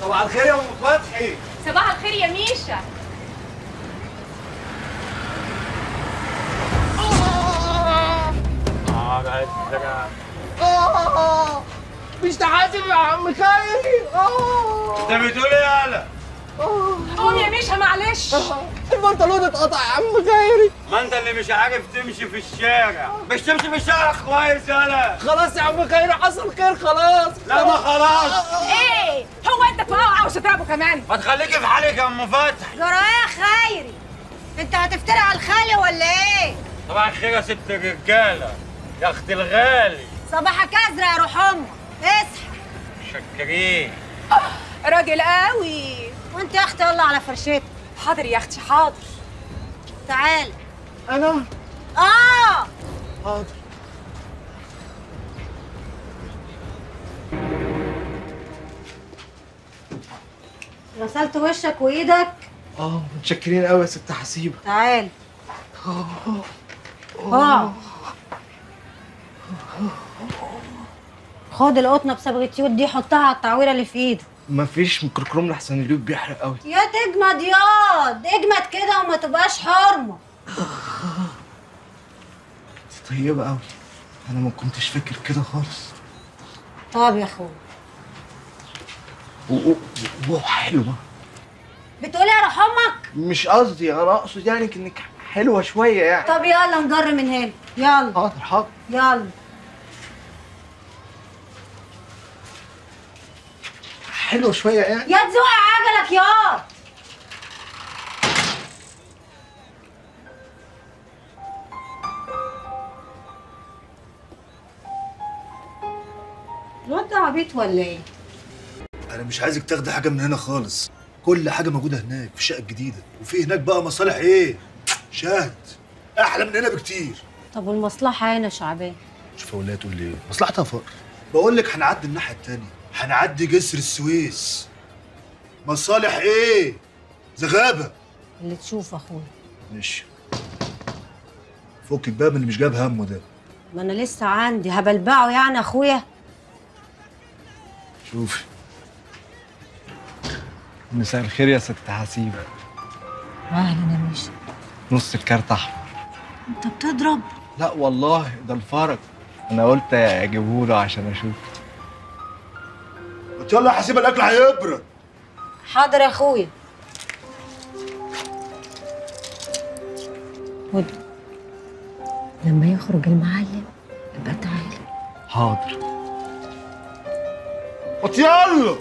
صباح الخير يا ام فتحي صباح الخير يا ميشا مش تحاسب يا عم خيري انت بتقول ايه يالا قوم يا ميشا معلش البنطلون اتقطع يا عم خيري ما انت اللي مش عارف تمشي في الشارع مش تمشي في الشارع كويس يالا خلاص يا عم خيري حصل خير خلاص لا ما خلاص ايه هو انت توقع عاوز تضربه كمان ما تخليكي في حالك يا ام فتحي جرى ايه يا خيري انت هتفتري على الخالي ولا ايه طبعا خير يا ست الرجاله يا اختي الغالي صباحك ازرق يا روح امك اصحى شكرين راجل قوي وانت يا اختي يلا على فرشتك حاضر يا اختي حاضر تعال انا اه حاضر غسلت وشك وايدك اه متشكرين قوي يا ست حسيبه تعال اه خد القطنه بصبغه يود دي حطها على التعويره اللي في ايدك مفيش ميكروكروم لحسن اليوب بيحرق قوي يا تجمد ياض اجمد كده وما تبقاش حرمه طيبه قوي انا ما كنتش فاكر كده خالص طب يا اخويا و- و- وحلوه بتقول ايه يا روح امك مش قصدي انا اقصد يعني انك حلوه شويه يعني طب يلا نجر من هنا يلا حاضر حاضر يلا حلوه شويه يعني يا تزوق عجلك يا الواد ده عبيط ولا ايه؟ انا مش عايزك تاخدي حاجه من هنا خالص كل حاجه موجوده هناك في الشقه الجديده وفي هناك بقى مصالح ايه شاهد احلى من هنا بكتير طب والمصلحة هنا شعبان شوف ولا تقول لي ايه مصلحتها فقر بقول لك هنعدي الناحيه التانية هنعدي جسر السويس مصالح ايه زغابه اللي تشوف اخويا ماشي فكك بقى من اللي مش جاب همه ده ما انا لسه عندي هبلبعه يعني اخويا شوفي مساء الخير يا ست حسيبه اهلا يا ميشا نص الكارت احمر انت بتضرب لا والله ده الفرق انا قلت اجيبه له عشان اشوف ما يلا يا حسيبه الاكل هيبرد حاضر يا اخويا خد لما يخرج المعلم يبقى تعالى حاضر ما يلا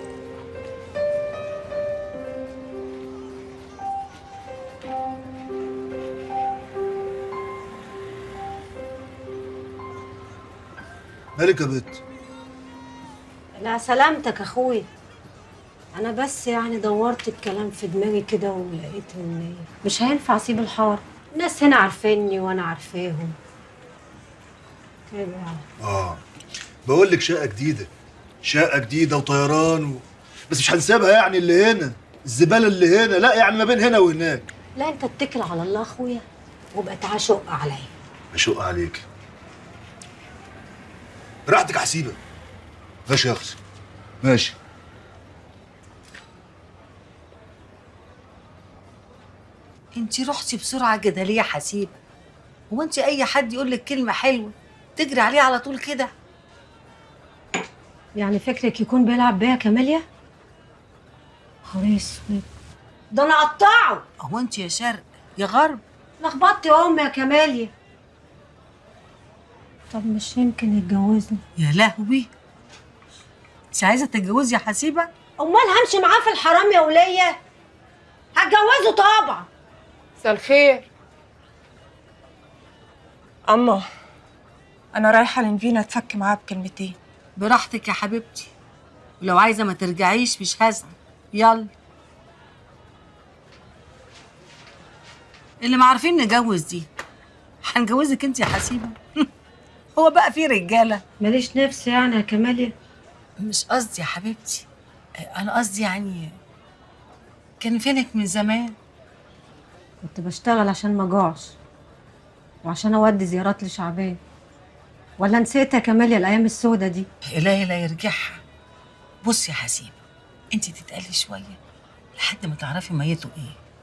مالك يا بت لا سلامتك اخويا انا بس يعني دورت الكلام في دماغي كده ولقيت ان مش هينفع اسيب الحار الناس هنا عارفيني وانا عارفاهم كده يعني اه بقول لك شقه جديده شقه جديده وطيران و... بس مش هنسيبها يعني اللي هنا الزباله اللي هنا لا يعني ما بين هنا وهناك لا انت اتكل على الله اخويا وابقى تعال شق عليا اشق عليك براحتك يا حسيبه ماشي يا اختي ماشي انت رحتي بسرعه كده ليه يا حسيبه هو انت اي حد يقول لك كلمه حلوه تجري عليه على طول كده يعني فكرك يكون بيلعب بيا كاميليا خلاص ده انا اقطعه هو انت يا شرق يا غرب لخبطت يا امي يا كماليا طب مش يمكن يتجوزني يا لهوي انت عايزه تتجوزي يا حسيبه امال همشي معاه في الحرام يا وليه هتجوزه طبعا مساء الخير أما أنا رايحة لنفينا أتفك معاها بكلمتين براحتك يا حبيبتي ولو عايزه ما ترجعيش مش هزعل يلا اللي ما عارفين نجوز دي هنجوزك انت يا حسيبه هو بقى في رجاله ماليش نفس يعني يا كماليا مش قصدي يا حبيبتي انا قصدي يعني كان فينك من زمان كنت بشتغل عشان ما اجوعش وعشان اودي زيارات لشعبان ولا نسيت يا كماليا الايام السودة دي إلهي لا يرجعها بص يا حسيبة انت تتقلي شويه لحد ما تعرفي ميته ايه